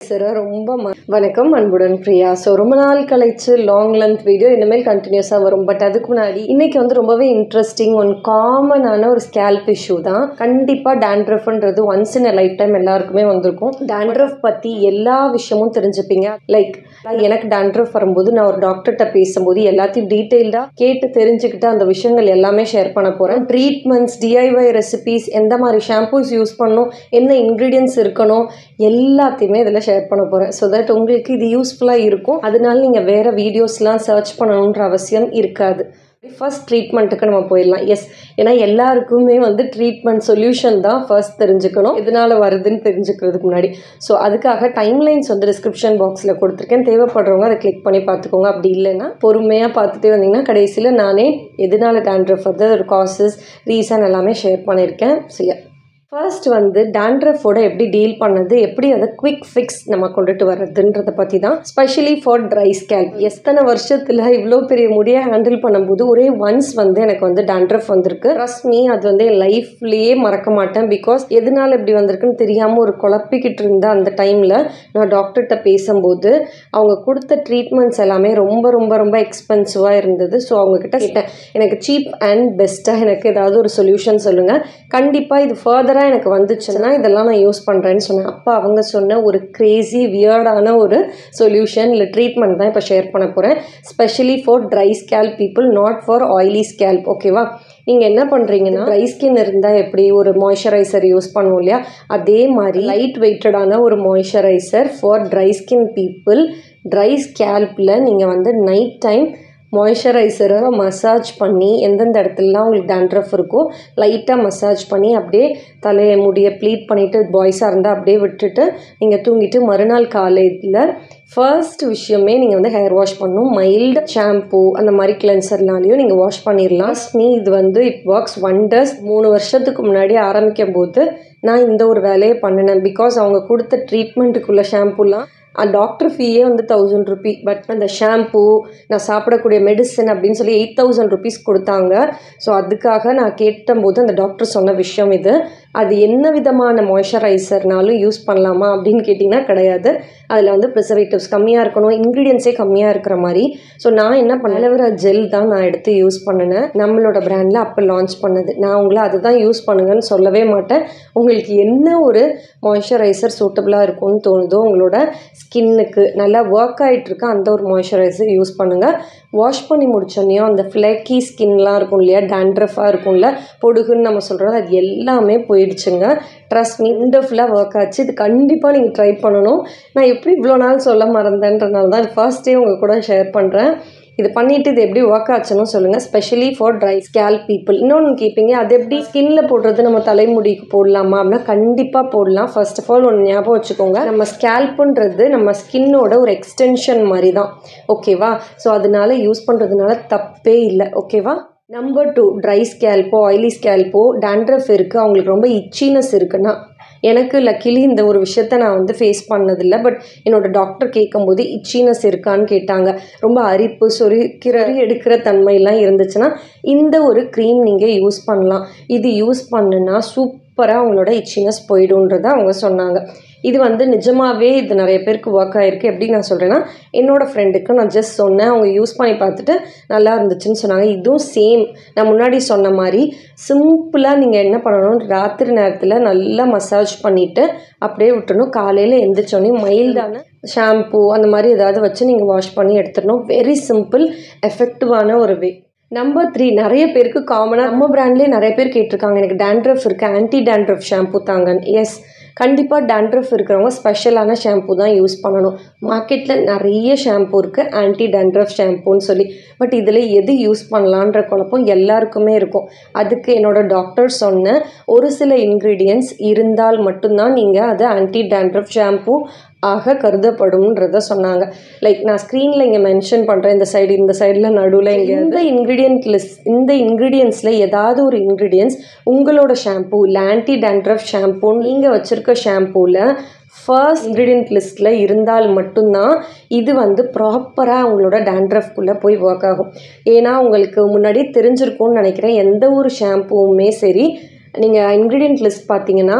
sir ரொம்ப ம- வணக்கம் அன்புடன் பிரியா ஸோ ரொம்ப நாள் கழிச்சு லாங் லென்த் வீடியோ இனிமேல் கண்டினியூஸாக வரும் பட் அதுக்கு முன்னாடி இன்னைக்கு வந்து ரொம்பவே இன்ட்ரெஸ்டிங் ஒன் காமனான ஒரு ஸ்கேல்ப் இஷ்யூ தான் கண்டிப்பாக டேண்ட்ரஃப்ன்றது once in a lifetime எல்லாருக்குமே வந்திருக்கும் டேண்ட்ரஃப் பற்றி எல்லா விஷயமும் தெரிஞ்சுப்பீங்க லைக் எனக்கு டேண்ட்ரஃப் வரும்போது நான் ஒரு டாக்டர்கிட்ட பேசும்போது எல்லாத்தையும் டீட்டெயில்டாக கேட்டு தெரிஞ்சுக்கிட்டு அந்த விஷயங்கள் எல்லாமே ஷேர் பண்ண போகிறேன் ட்ரீட்மெண்ட்ஸ் டிஐஒய் ரெசிபீஸ் எந்த மாதிரி ஷாம்பூஸ் யூஸ் பண்ணணும் என்ன இன்க்ரீடியன்ஸ் இருக்கணும் எல்லாத்தையுமே இதில் ஷேர் பண்ண போகிறேன் ஸோ தட் உங்களுக்கு இது யூஸ்ஃபுல்லாக இருக்கும் அதனால நீங்கள் வேறு வீடியோஸ்லாம் சர்ச் பண்ணணுன்ற அவசியம் இருக்காது ஃபர்ஸ்ட் ட்ரீட்மெண்ட்டுக்கு நம்ம போயிடலாம் எஸ் ஏன்னா எல்லாருக்குமே வந்து ட்ரீட்மெண்ட் சொல்யூஷன் தான் ஃபர்ஸ்ட் தெரிஞ்சுக்கணும் எதனால் வருதுன்னு தெரிஞ்சுக்கிறதுக்கு முன்னாடி ஸோ அதுக்காக டைம்லைன்ஸ் வந்து டிஸ்கிரிப்ஷன் பாக்ஸில் கொடுத்துருக்கேன் தேவைப்படுறவங்க அதை கிளிக் பண்ணி பார்த்துக்கோங்க அப்படி இல்லைன்னா பொறுமையாக பார்த்துட்டே வந்தீங்கன்னா கடைசியில் நானே எதனால டேண்ட்ரஃப் வருது ஒரு காசஸ் ரீசன் எல்லாமே ஷேர் பண்ணியிருக்கேன் ஸோ ஃபர்ஸ்ட் வந்து டேண்ட்ரஃபோட எப்படி டீல் பண்ணது எப்படி அதை குவிக் ஃபிக்ஸ் நம்ம கொண்டுட்டு வர்றதுன்றதை பற்றி தான் ஸ்பெஷலி ஃபார் ட்ரை ஸ்கேல்ப் எத்தனை வருஷத்தில் இவ்வளோ பெரிய முடியை ஹேண்டில் பண்ணும்போது ஒரே ஒன்ஸ் வந்து எனக்கு வந்து டேண்ட்ரஃப் வந்திருக்கு ரஸ்மி அது வந்து என் லைஃப்லேயே மறக்க மாட்டேன் பிகாஸ் எதனால இப்படி வந்திருக்குன்னு தெரியாமல் ஒரு குழப்பிக்கிட்டு இருந்த அந்த டைமில் நான் டாக்டர்கிட்ட பேசும்போது அவங்க கொடுத்த ட்ரீட்மெண்ட்ஸ் எல்லாமே ரொம்ப ரொம்ப ரொம்ப எக்ஸ்பென்சிவாக இருந்தது ஸோ அவங்கக்கிட்ட கேட்டேன் எனக்கு சீப் அண்ட் பெஸ்ட்டாக எனக்கு ஏதாவது ஒரு சொல்யூஷன் சொல்லுங்கள் கண்டிப்பாக இது ஃபர்தராக எனக்கு வந்துச்சுன்னா இதெல்லாம் நான் யூஸ் பண்ணுறேன்னு சொன்னேன் அப்போ அவங்க சொன்ன ஒரு க்ரேசி வியர்டான ஒரு சொல்யூஷன் இல்லை ட்ரீட்மெண்ட் தான் இப்போ ஷேர் பண்ண போகிறேன் specially for dry scalp people not for oily scalp ஓகேவா நீங்கள் என்ன பண்ணுறீங்கன்னா ட்ரை ஸ்கின் இருந்தால் எப்படி ஒரு மாய்ஸ்சரைசர் யூஸ் பண்ணுவோம் இல்லையா அதே மாதிரி லைட் வெயிட்டடான ஒரு moisturiser for dry skin people dry ஸ்கேல்பில் நீங்கள் வந்து நைட் டைம் மாய்ஸ்சரைசரை மசாஜ் பண்ணி எந்தெந்த இடத்துலலாம் உங்களுக்கு டேண்ட்ரஃப் இருக்கோ லைட்டாக மசாஜ் பண்ணி அப்படியே தலையை முடியை ப்ளீட் பண்ணிவிட்டு பாய்ஸாக இருந்தால் அப்படியே விட்டுட்டு நீங்கள் தூங்கிட்டு மறுநாள் காலையில் ஃபர்ஸ்ட் விஷயமே நீங்கள் வந்து ஹேர் வாஷ் பண்ணணும் மைல்டு ஷாம்பூ அந்த மாதிரி கிளென்சர்னாலையும் நீங்கள் வாஷ் பண்ணிடலாம் மீ இது வந்து இட் ஒர்க்ஸ் ஒண்டர்ஸ் மூணு வருஷத்துக்கு முன்னாடி ஆரம்பிக்கும் போது நான் இந்த ஒரு வேலையை பண்ணினேன் பிகாஸ் அவங்க கொடுத்த ட்ரீட்மெண்ட்டுக்குள்ள ஷாம்பூலாம் டாக்டர் ஃபீயே வந்து தௌசண்ட் ருபி பட் அந்த ஷாம்பூ நான் சாப்பிடக்கூடிய மெடிசன் அப்படின்னு சொல்லி எயிட் தௌசண்ட் ருபீஸ் கொடுத்தாங்க ஸோ அதுக்காக நான் கேட்டபோது அந்த டாக்டர் சொன்ன விஷயம் இது அது என்ன விதமான மாய்ஸ்சரைசர்னாலும் யூஸ் பண்ணலாமா அப்படின்னு கேட்டிங்கன்னா கிடையாது அதில் வந்து ப்ரிசர்வேட்டிவ்ஸ் கம்மியாக இருக்கணும் இன்க்ரீடியன்ஸே கம்மியாக இருக்கிற மாதிரி ஸோ நான் என்ன பண்ண அலோவேரா ஜெல் தான் நான் எடுத்து யூஸ் பண்ணினேன் நம்மளோட பிராண்டில் அப்போ லான்ச் பண்ணது நான் உங்களை அதுதான் யூஸ் பண்ணுங்கன்னு சொல்லவே மாட்டேன் உங்களுக்கு என்ன ஒரு மாய்ஸ்சரைசர் சூட்டபுளாக இருக்கும்னு தோணுதோ உங்களோட ஸ்கின்னுக்கு நல்லா ஒர்க் ஆகிட்டு இருக்க அந்த ஒரு மாய்ஸ்சரைசர் யூஸ் பண்ணுங்கள் வாஷ் பண்ணி முடிச்சோன்னையும் அந்த ஃப்ளேக்கி ஸ்கின்லாம் இருக்கும் இல்லையா டேண்ட்ரஃபாக இருக்கும்ல பொடுகுன்னு நம்ம சொல்கிறது அது எல்லாமே போயிடுச்சுங்க ட்ரஸ்ட் மீ இந்த ஃபுல்லாக ஒர்க் ஆச்சு இது கண்டிப்பாக நீங்கள் ட்ரை பண்ணணும் நான் எப்படி இவ்வளோ நாள் சொல்ல மறந்தேன்றனால தான் ஃபர்ஸ்ட் டே உங்கள் கூட ஷேர் பண்ணுறேன் இது பண்ணிவிட்டு இது எப்படி ஒர்க் ஆச்சுன்னு சொல்லுங்கள் specially for dry scalp people இன்னொன்று கேட்பீங்க அது எப்படி ஸ்கின்ல போடுறது நம்ம தலைமுடிக்கு போடலாமா அப்படின்னா கண்டிப்பாக போடலாம் ஃபர்ஸ்ட் ஆஃப் ஆல் ஒன்று ஞாபகம் வச்சுக்கோங்க நம்ம ஸ்கேல்ப்புன்றது நம்ம ஸ்கின்னோட ஒரு எக்ஸ்டென்ஷன் மாதிரி தான் ஓகேவா ஸோ அதனால யூஸ் பண்ணுறதுனால தப்பே இல்லை ஓகேவா நம்பர் டூ ட்ரை ஸ்கேல்ப்போ ஆயிலி ஸ்கேல்ப்போ டேண்ட்ரஃப் இருக்குது அவங்களுக்கு ரொம்ப இச்சினஸ் இருக்குன்னா எனக்கு லக்கிலி இந்த ஒரு விஷயத்த நான் வந்து ஃபேஸ் பண்ணதில்லை பட் என்னோட டாக்டர் கேட்கும்போது இச்சினஸ் இருக்கான்னு கேட்டாங்க ரொம்ப அரிப்பு சொரிக்கிற எடுக்கிற தன்மையெல்லாம் இருந்துச்சுன்னா இந்த ஒரு க்ரீம் நீங்கள் யூஸ் பண்ணலாம் இது யூஸ் பண்ணுனா சூப்பராக அவங்களோட இச்சினஸ் போயிடும்ன்றதை அவங்க சொன்னாங்க இது வந்து நிஜமாகவே இது நிறைய பேருக்கு ஒர்க் ஆகிருக்கு எப்படி நான் சொல்கிறேன்னா என்னோடய ஃப்ரெண்டுக்கு நான் ஜஸ்ட் சொன்னேன் அவங்க யூஸ் பண்ணி பார்த்துட்டு நல்லா இருந்துச்சுன்னு சொன்னாங்க இதுவும் சேம் நான் முன்னாடி சொன்ன மாதிரி சிம்பிளாக நீங்கள் என்ன பண்ணணும் ராத்திரி நேரத்தில் நல்லா மசாஜ் பண்ணிவிட்டு அப்படியே விட்டுறணும் காலையில் எந்திரிச்சோடனே மைல்டான ஷாம்பூ அந்த மாதிரி ஏதாவது வச்சு நீங்கள் வாஷ் பண்ணி எடுத்துடணும் வெரி சிம்பிள் எஃபெக்டிவான ஒரு வே நம்பர் த்ரீ நிறைய பேருக்கு காமனாக நம்ம பிராண்ட்லேயே நிறைய பேர் கேட்டிருக்காங்க எனக்கு டேண்ட்ரஃப் இருக்குது ஆன்டி டேண்ட்ரஃப் ஷாம்பூ தாங்க எஸ் கண்டிப்பாக டேண்ட்ரஃப் இருக்கிறவங்க ஸ்பெஷலான ஷாம்பூ தான் யூஸ் பண்ணணும் மார்க்கெட்டில் நிறைய ஷாம்பூ இருக்குது ஆன்டி டேண்ட்ரஃப் ஷாம்பூன்னு சொல்லி பட் இதில் எது யூஸ் பண்ணலான்ற குழப்பம் எல்லாருக்குமே இருக்கும் அதுக்கு என்னோட டாக்டர் சொன்ன ஒரு சில இன்க்ரீடியன்ஸ் இருந்தால் மட்டும்தான் நீங்கள் அதை ஆன்டி டேண்ட்ரஃப் ஷாம்பூ ஆக கருதப்படும்ன்றத சொன்னாங்க லைக் நான் ஸ்க்ரீனில் இங்கே மென்ஷன் பண்ணுறேன் இந்த சைடு இந்த சைடில் நடுவில் இங்கே இந்த இன்க்ரீடியன்ட் லிஸ்ட் இந்த இன்க்ரீடியன்ஸில் ஏதாவது ஒரு இன்க்ரீடியன்ஸ் உங்களோட ஷாம்பூ இல்லை ஆன்டி டேண்ட்ரஃப் ஷாம்பூன்னு நீங்கள் வச்சுருக்க ஷாம்பூவில் ஃபர்ஸ்ட் இன்க்ரீடியன்ட் லிஸ்ட்டில் இருந்தால் மட்டும்தான் இது வந்து ப்ராப்பராக அவங்களோட டேண்ட்ரஃப்குள்ளே போய் ஒர்க் ஆகும் ஏன்னா உங்களுக்கு முன்னாடி தெரிஞ்சிருக்கும்னு நினைக்கிறேன் எந்த ஒரு ஷாம்பூவுமே சரி நீங்கள் இன்க்ரீடியன்ட் லிஸ்ட் பார்த்தீங்கன்னா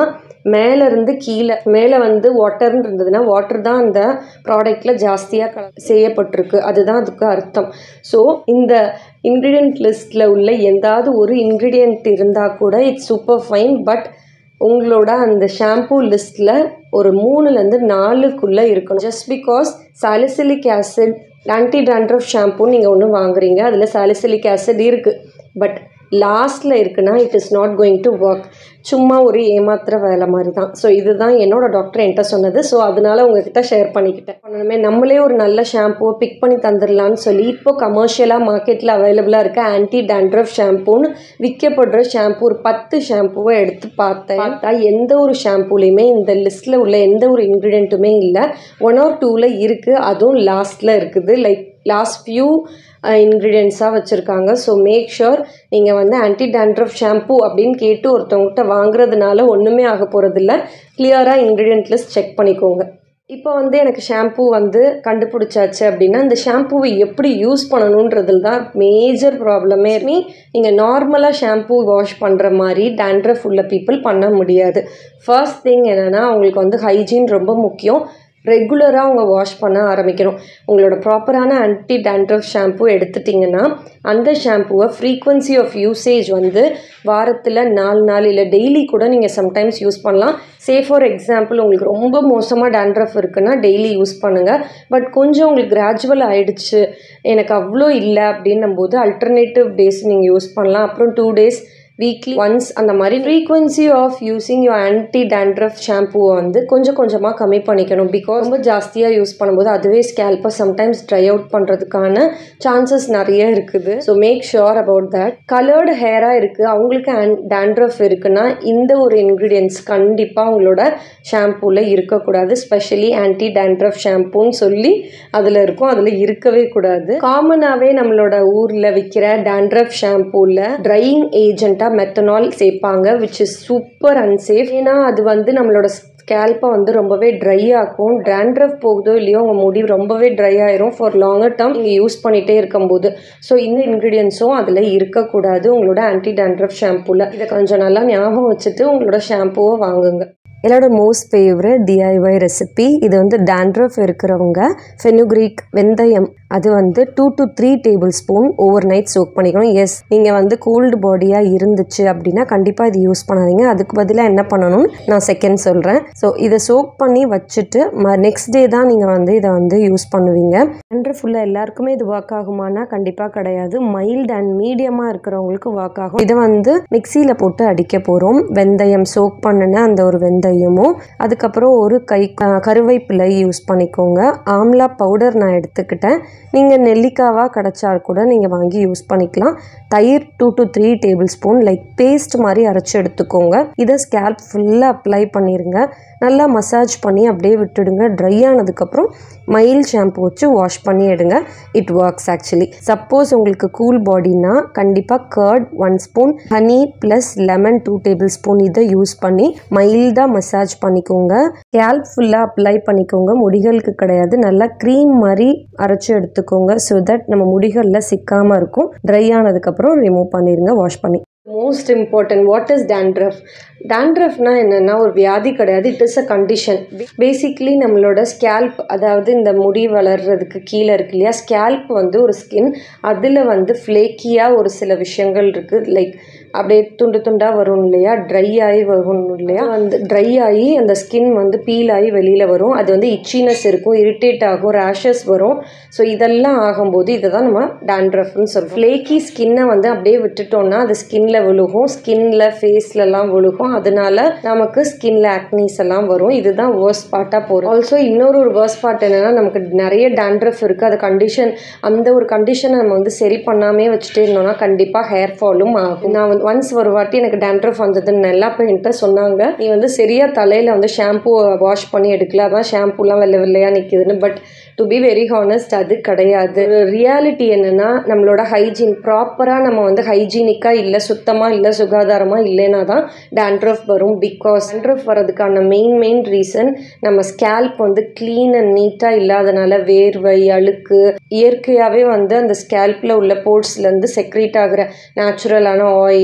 மேலேருந்து கீழே மேலே வந்து வாட்டர்னு இருந்ததுன்னா வாட்டர் தான் அந்த ப்ராடக்டில் ஜாஸ்தியாக கல செய்யப்பட்டிருக்கு அதுதான் அதுக்கு அர்த்தம் ஸோ இந்த இன்க்ரீடியன்ட் லிஸ்ட்டில் உள்ள எந்தாவது ஒரு இன்க்ரீடியன்ட் இருந்தால் கூட இட்ஸ் சூப்பர் ஃபைன் பட் உங்களோட அந்த ஷாம்பூ லிஸ்ட்டில் ஒரு மூணுலேருந்து நாலுக்குள்ளே இருக்கணும் just because salicylic acid anti dandruff shampoo நீங்கள் ஒன்று வாங்குறீங்க அதில் சாலிசிலிக் ஆசிட் இருக்குது பட் லாஸ்ட்டில் இருக்குன்னா it is not going to work சும்மா ஒரு ஏமாத்துற வேலை மாதிரி தான் ஸோ இதுதான் என்னோட டாக்டர் என்கிட்ட சொன்னது ஸோ அதனால உங்ககிட்ட ஷேர் பண்ணிக்கிட்டேன் பண்ணணுமே நம்மளே ஒரு நல்ல ஷாம்புவை பிக் பண்ணி தந்துடலான்னு சொல்லி இப்போ கமர்ஷியலாக மார்க்கெட்டில் அவைலபிளாக இருக்க ஆன்டி டேண்ட்ரஃப் ஷாம்பூன்னு விற்கப்படுற ஷாம்பூ ஒரு பத்து ஷாம்புவை எடுத்து பார்த்தேன் பார்த்தா எந்த ஒரு ஷாம்பூலையுமே இந்த லிஸ்ட்டில் உள்ள எந்த ஒரு இன்க்ரீடியண்ட்டுமே இல்லை ஒன் ஆர் டூவில் இருக்குது அதுவும் லாஸ்ட்டில் இருக்குது லைக் லாஸ்ட் ஃபியூ இன்க்ரீடியன்ஸாக வச்சுருக்காங்க ஸோ மேக் ஷுர் நீங்கள் வந்து ஆன்டி டேண்ட்ரஃப் ஷாம்பூ அப்படின்னு கேட்டு ஒருத்தவங்ககிட்ட வாங்குறதுனால ஒன்றுமே ஆக போகிறதில்ல கிளியராக இன்க்ரீடியன்ட் லிஸ்ட் செக் பண்ணிக்கோங்க இப்போ வந்து எனக்கு ஷாம்பூ வந்து கண்டுபிடிச்சாச்சு அப்படின்னா இந்த ஷாம்பூவை எப்படி யூஸ் பண்ணணுன்றதுல தான் மேஜர் ப்ராப்ளமே மீ நீங்கள் நார்மலாக ஷாம்பூ வாஷ் பண்ணுற மாதிரி டேண்ட்ரஃப் உள்ள பீப்புள் பண்ண முடியாது ஃபர்ஸ்ட் திங் என்னென்னா அவங்களுக்கு வந்து ஹைஜீன் ரொம்ப முக்கியம் ரெகுலராக அவங்க வாஷ் பண்ண ஆரம்பிக்கணும் உங்களோட ப்ராப்பரான ஆன்டி டேண்ட்ரஃப் ஷாம்பு எடுத்துட்டிங்கன்னா அந்த ஷாம்புவை ஃப்ரீக்வன்சி ஆஃப் யூசேஜ் வந்து வாரத்தில் நாலு நாள் இல்லை டெய்லி கூட நீங்கள் சம்டைம்ஸ் யூஸ் பண்ணலாம் சே ஃபார் எக்ஸாம்பிள் உங்களுக்கு ரொம்ப மோசமாக டேண்ட்ரஃப் இருக்குன்னா டெய்லி யூஸ் பண்ணுங்கள் பட் கொஞ்சம் உங்களுக்கு கிராஜுவல் ஆகிடுச்சு எனக்கு அவ்வளோ இல்லை அப்படின்னும் போது அல்டர்னேட்டிவ் டேஸ் நீங்கள் யூஸ் பண்ணலாம் அப்புறம் டூ டேஸ் வீக்லி ஒன்ஸ் அந்த மாதிரி frequency of using you anti dandruff ஷாம்புவை வந்து கொஞ்சம் கொஞ்சமாக கம்மி பண்ணிக்கணும் பிகாஸ் ரொம்ப ஜாஸ்தியாக யூஸ் பண்ணும்போது அதுவே ஸ்கேல்ப்பை சம்டைம்ஸ் ட்ரை அவுட் பண்ணுறதுக்கான சான்சஸ் நிறைய இருக்குது so make sure about that coloured ஹேராக இருக்குது அவங்களுக்கு அன் டேண்ட்ரஃப் இருக்குன்னா இந்த ஒரு இன்க்ரீடியன்ஸ் கண்டிப்பாக அவங்களோட ஷாம்பூவில் இருக்கக்கூடாது ஸ்பெஷலி ஆன்டி டேண்ட்ரஃப் ஷாம்பூன்னு சொல்லி அதில் இருக்கும் அதில் இருக்கவே கூடாது காமனாகவே நம்மளோட ஊரில் விற்கிற டேண்ட்ரஃப் ஷாம்பூவில் ட்ரையிங் ஏஜென்ட்டாக மெத்தனால் சேர்ப்பாங்க விச் இஸ் சூப்பர் அன்சேஃப் ஏன்னா அது வந்து நம்மளோட ஸ்கேல்ப்பை வந்து ரொம்பவே ட்ரை ஆக்கும் டேண்ட்ரஃப் போகுதோ இல்லையோ உங்கள் முடி ரொம்பவே ட்ரை ஆயிரும் ஃபார் லாங்கர் டேர்ம் நீங்கள் யூஸ் பண்ணிகிட்டே இருக்கும்போது ஸோ இந்த இன்க்ரீடியன்ஸும் அதில் இருக்கக்கூடாது உங்களோட ஆன்டி டேண்ட்ரஃப் ஷாம்பூவில் இதை கொஞ்சம் நல்லா ஞாபகம் வச்சுட்டு உங்களோட ஷாம்பூவை வாங்குங்க என்னோட மோஸ்ட் ஃபேவரட் டிஐஒய் ரெசிபி இது வந்து டேண்ட்ரஃப் இருக்கிறவங்க ஃபெனுக்ரீக் வெந்தயம் அது வந்து two to three tablespoon overnight soak பண்ணிக்கணும் எஸ் நீங்கள் வந்து கோல்டு பாடியாக இருந்துச்சு அப்படின்னா கண்டிப்பாக இது யூஸ் பண்ணாதீங்க அதுக்கு பதிலாக என்ன பண்ணணும்னு நான் செகண்ட் சொல்கிறேன் ஸோ இதை சோக் பண்ணி வச்சுட்டு ம நெக்ஸ்ட் டே தான் நீங்கள் வந்து இதை வந்து யூஸ் பண்ணுவீங்க டேண்ட்ரஃப் ஃபுல்லாக எல்லாருக்குமே இது ஒர்க் ஆகுமானா கண்டிப்பாக கிடையாது மைல்டு அண்ட் மீடியமாக இருக்கிறவங்களுக்கு ஒர்க் ஆகும் இதை வந்து மிக்சியில் போட்டு அடிக்க போகிறோம் வெந்தயம் சோக் பண்ணின அந்த ஒரு வெந்தயமும் அதுக்கப்புறம் ஒரு கை கருவேப்பிலை யூஸ் பண்ணிக்கோங்க ஆம்லா பவுடர் நான் எடுத்துக்கிட்டேன் நீங்கள் நெல்லிக்காவாக கிடச்சா கூட நீங்கள் வாங்கி யூஸ் பண்ணிக்கலாம் தயிர் two to three tablespoon like paste மாதிரி அரைச்சி எடுத்துக்கோங்க இதை ஸ்கேல்ப் ஃபுல்லாக அப்ளை பண்ணிடுங்க நல்லா மசாஜ் பண்ணி அப்படியே விட்டுடுங்க ட்ரை ஆனதுக்கப்புறம் மைல் ஷாம்பு வச்சு வாஷ் பண்ணி எடுங்க இட் ஒர்க்ஸ் ஆக்சுவலி சப்போஸ் உங்களுக்கு கூல் பாடினா கண்டிப்பாக curd one spoon honey plus lemon two tablespoon இதை யூஸ் பண்ணி மைல்டாக மசாஜ் பண்ணிக்கோங்க ஸ்கேல்ப் ஃபுல்லாக அப்ளை பண்ணிக்கோங்க முடிகளுக்கு கிடையாது நல்லா க்ரீம் மாதிரி அரைச்சி எடுத்துக்கோங்க ஸோ தட் நம்ம முடிகளில் சிக்காமல் இருக்கும் ட்ரை ஆனதுக்கப்புறம் ரிமூவ் பண்ணிடுங்க வாஷ் பண்ணி most important what is dandruff டேண்ட்ரஃப்னா என்னென்னா ஒரு வியாதி கிடையாது it is a condition basically நம்மளோட ஸ்கேல்ப் அதாவது இந்த முடி வளர்றதுக்கு கீழே இருக்கு இல்லையா ஸ்கேல்ப் வந்து ஒரு ஸ்கின் அதில் வந்து ஃப்ளேக்கியாக ஒரு சில விஷயங்கள் இருக்குது லைக் அப்படியே துண்டு துண்டாக வரும் இல்லையா ட்ரை ஆகி வரும் இல்லையா அந்த ட்ரை ஆகி அந்த ஸ்கின் வந்து பீல் ஆகி வெளியில் வரும் அது வந்து இச்சினஸ் இருக்கும் இரிட்டேட் ஆகும் ரேஷஸ் வரும் ஸோ இதெல்லாம் ஆகும்போது இதை தான் நம்ம டேண்ட்ரஃப்னு சொல்கிறோம் ஃப்ளேக்கி ஸ்கின்னை வந்து அப்படியே விட்டுட்டோம்னா அது ஸ்கின்ல விழுகும் ஸ்கின்ல ஃபேஸ்லலாம் விழுகும் அதனால நமக்கு ஸ்கின்ல ஆக்னிஸ் எல்லாம் வரும் இதுதான் வேர்ஸ்ட் பார்ட்டாக போகிறோம் ஆல்சோ இன்னொரு ஒரு வேர்ஸ்ட் பார்ட் என்னென்னா நமக்கு நிறைய டேண்ட்ரஃப் இருக்குது அது கண்டிஷன் அந்த ஒரு கண்டிஷனை நம்ம வந்து சரி பண்ணாமே வச்சுட்டே இருந்தோம்னா கண்டிப்பாக ஹேர் ஃபாலும் ஆகும் நான் வந்து ஒன்ஸ் ஒரு வாட்டி எனக்கு டேண்ட்ரஃப் வந்ததுன்னு நல்லா என்கிட்ட சொன்னாங்க நீ வந்து சரியாக தலையில் வந்து ஷாம்பு வாஷ் பண்ணி எடுக்கல அதான் ஷாம்புலாம் வெள்ளை வெள்ளையாக நிற்கிதுன்னு but to be very honest அது கிடையாது ரியாலிட்டி என்னென்னா நம்மளோட ஹைஜீன் ப்ராப்பராக நம்ம வந்து ஹைஜீனிக்காக இல்லை சுத்தமாக இல்லை சுகாதாரமாக இல்லைன்னா தான் டேண்ட்ரஃப் வரும் பிகாஸ் டேண்ட்ரஃப் வரதுக்கான மெயின் மெயின் ரீசன் நம்ம ஸ்கேல்ப் வந்து க்ளீன் அண்ட் நீட்டாக இல்லாதனால வேர்வை அழுக்கு இயற்கையாகவே வந்து அந்த ஸ்கேல்பில் உள்ள போர்ட்ஸ்லேருந்து செக்ரேட் ஆகிற நேச்சுரலான ஆயில்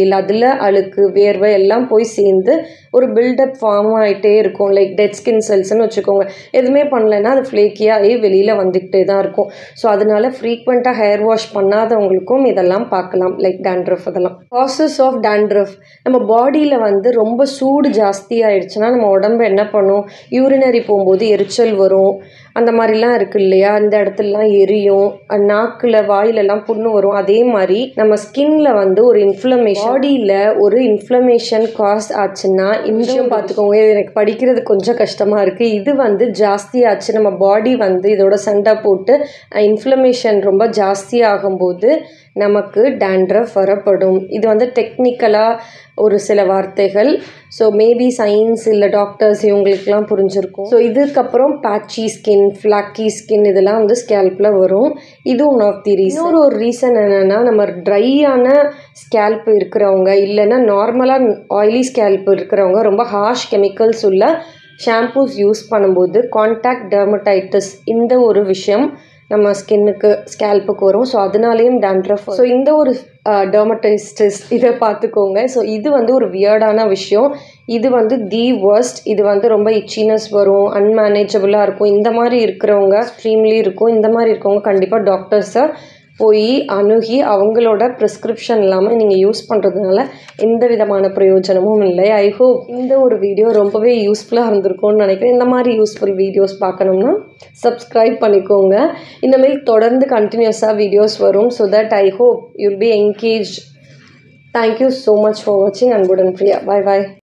ஆயில் அதில் அழுக்கு வேர்வை எல்லாம் போய் சேர்ந்து ஒரு பில்டப் ஃபார்ம் ஆகிட்டே இருக்கும் லைக் டெட் ஸ்கின் செல்ஸ்னு வச்சுக்கோங்க எதுவுமே பண்ணலைன்னா அது ஃப்ளேக்கியாக ஆகி வெளியில் வந்துக்கிட்டே தான் இருக்கும் ஸோ அதனால ஃப்ரீக்வெண்ட்டாக ஹேர் வாஷ் பண்ணாதவங்களுக்கும் இதெல்லாம் பார்க்கலாம் லைக் dandruff அதெல்லாம் காசஸ் ஆஃப் dandruff நம்ம பாடியில் வந்து ரொம்ப சூடு ஜாஸ்தி ஆயிடுச்சுன்னா நம்ம உடம்பு என்ன பண்ணும் யூரினரி போகும்போது எரிச்சல் வரும் அந்த மாதிரிலாம் இருக்கு இல்லையா அந்த இடத்துலலாம் எரியும் அஹ் நாக்குல வாயிலெல்லாம் புண்ணு வரும் அதே மாதிரி நம்ம ஸ்கின்ல வந்து ஒரு இன்ஃப்ளமேஷன் பாடியில் ஒரு இன்ஃப்ளமேஷன் காஸ் ஆச்சுன்னா இந்த விஷயம் பார்த்துக்கோங்க இது எனக்கு படிக்கிறது கொஞ்சம் கஷ்டமாக இருக்குது இது வந்து ஜாஸ்தி ஆச்சு நம்ம பாடி வந்து இதோட சண்டை போட்டு இன்ஃப்ளமேஷன் ரொம்ப ஜாஸ்தி ஆகும்போது நமக்கு dandruff வரப்படும் இது வந்து டெக்னிக்கலாக ஒரு சில வார்த்தைகள் ஸோ மேபி சயின்ஸ் இல்லை டாக்டர்ஸ் இவங்களுக்குலாம் புரிஞ்சிருக்கும் ஸோ இதுக்கப்புறம் பேட்சி ஸ்கின் ஃப்ளாக்கி ஸ்கின் இதெல்லாம் வந்து ஸ்கேல்பில் வரும் இது ஒன் ஆஃப் தி ரீசன் இன்னொரு ஒரு ரீசன் என்னென்னா நம்ம ட்ரையான ஸ்கேல்ப் இருக்கிறவங்க இல்லைன்னா நார்மலாக ஆயிலி ஸ்கேல்ப் இருக்கிறவங்க ரொம்ப ஹார்ஷ் கெமிக்கல்ஸ் உள்ள ஷாம்பூஸ் யூஸ் பண்ணும்போது கான்டாக்ட் டெர்மடைட்டிஸ் இந்த ஒரு விஷயம் நம்ம ஸ்கின்னுக்கு ஸ்கேல்ப்புக்கு வரும் ஸோ அதனாலேயும் dandruff ஸோ இந்த ஒரு டெர்மடைஸ்டிஸ் இதை பார்த்துக்கோங்க ஸோ இது வந்து ஒரு வியர்டான விஷயம் இது வந்து தி worst இது வந்து ரொம்ப இச்சினஸ் வரும் அன்மேனேஜபிளாக இருக்கும் இந்த மாதிரி இருக்கிறவங்க ஸ்ட்ரீம்லி இருக்கும் இந்த மாதிரி இருக்கவங்க கண்டிப்பாக டாக்டர்ஸை போய் அணுகி அவங்களோட ப்ரிஸ்கிரிப்ஷன் இல்லாமல் நீங்கள் யூஸ் பண்ணுறதுனால எந்த விதமான பிரயோஜனமும் இல்லை ஐ ஹோப் இந்த ஒரு வீடியோ ரொம்பவே யூஸ்ஃபுல்லாக இருந்திருக்கும்னு நினைக்கிறேன் இந்த மாதிரி யூஸ்ஃபுல் வீடியோஸ் பார்க்கணும்னா சப்ஸ்கிரைப் பண்ணிக்கோங்க இனிமேல் தொடர்ந்து கண்டினியூஸாக வீடியோஸ் வரும் so that I hope you'll be engage thank you so much for வாட்சிங் அன்புடன் பிரியா பாய் பாய்